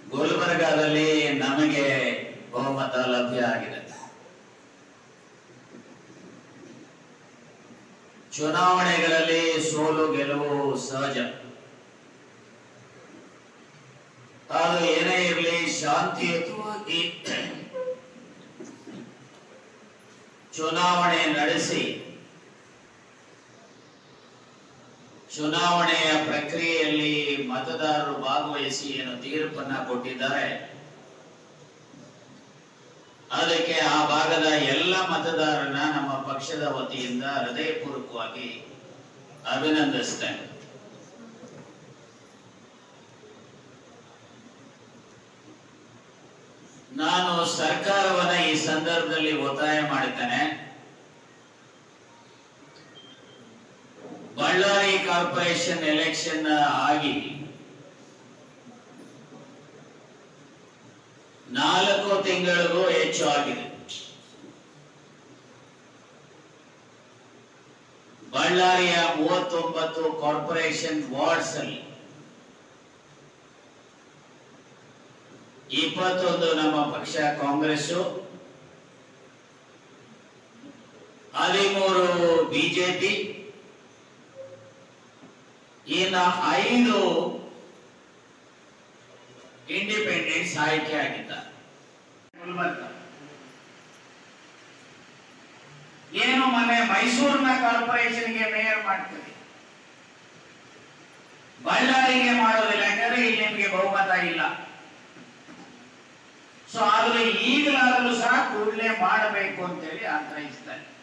ಗುಲ್ಬರ್ಗಾದಲ್ಲಿ ನಮಗೆ ಬಹುಮತ ಲಭ್ಯ ಆಗಿದೆ ಚುನಾವಣೆಗಳಲ್ಲಿ ಸೋಲು ಗೆಲುವು ಸಹಜ ಅದು ಏನೇ ಇರಲಿ ಶಾಂತಿಯುತವಾಗಿ ಚುನಾವಣೆ ನಡೆಸಿ ಚುನಾವಣೆಯ ಪ್ರಕ್ರಿಯೆಯಲ್ಲಿ ಮತದಾರರು ಭಾಗವಹಿಸಿ ಏನು ತೀರ್ಪನ್ನ ಕೊಟ್ಟಿದ್ದಾರೆ ಅದಕ್ಕೆ ಆ ಭಾಗದ ಎಲ್ಲ ಮತದಾರರನ್ನ ನಮ್ಮ ಪಕ್ಷದ ವತಿಯಿಂದ ಹೃದಯಪೂರ್ವಕವಾಗಿ ಅಭಿನಂದಿಸ್ತೇನೆ ನಾನು ಸರ್ಕಾರವನ್ನ ಈ ಸಂದರ್ಭದಲ್ಲಿ ಒತ್ತಾಯ ಮಾಡುತ್ತೇನೆ ಬಳ್ಳಾರಿ ಕಾರ್ಪೊರೇಷನ್ ಎಲೆಕ್ಷನ್ ಆಗಿ ನಾಲ್ಕು ತಿಂಗಳಿಗೂ ಹೆಚ್ಚು ಆಗಿದೆ ಬಳ್ಳಾರಿಯ ಮೂವತ್ತೊಂಬತ್ತು ಕಾರ್ಪೊರೇಷನ್ ವಾರ್ಡ್ಸ್ ಅಲ್ಲಿ ಇಪ್ಪತ್ತೊಂದು ನಮ್ಮ ಪಕ್ಷ ಕಾಂಗ್ರೆಸ್ ಹದಿಮೂರು ಬಿಜೆಪಿ ಇನ್ನು ಐದು ಇಂಡಿಪೆಂಡೆನ್ಸ್ ಆಯ್ಕೆ ಆಗಿದ್ದಾರೆ ಗುಲ್ಬರ್ಗ ಏನು ಮೊನ್ನೆ ಮೈಸೂರಿನ ಕಾರ್ಪೊರೇಷನ್ಗೆ ಮೇಯರ್ ಮಾಡ್ತೀವಿ ಬಳ್ಳಾರಿಗೆ ಮಾಡೋದಿಲ್ಲ ಯಾಕಂದ್ರೆ ಇಲ್ಲಿ ನಿಮಗೆ ಬಹುಮತ ಇಲ್ಲ ಸೊ ಆದ್ರೆ ಈಗಲಾದರೂ ಸಹ ಕೂಡಲೇ ಮಾಡಬೇಕು ಅಂತೇಳಿ ಆಗ್ರಹಿಸ್ತಾರೆ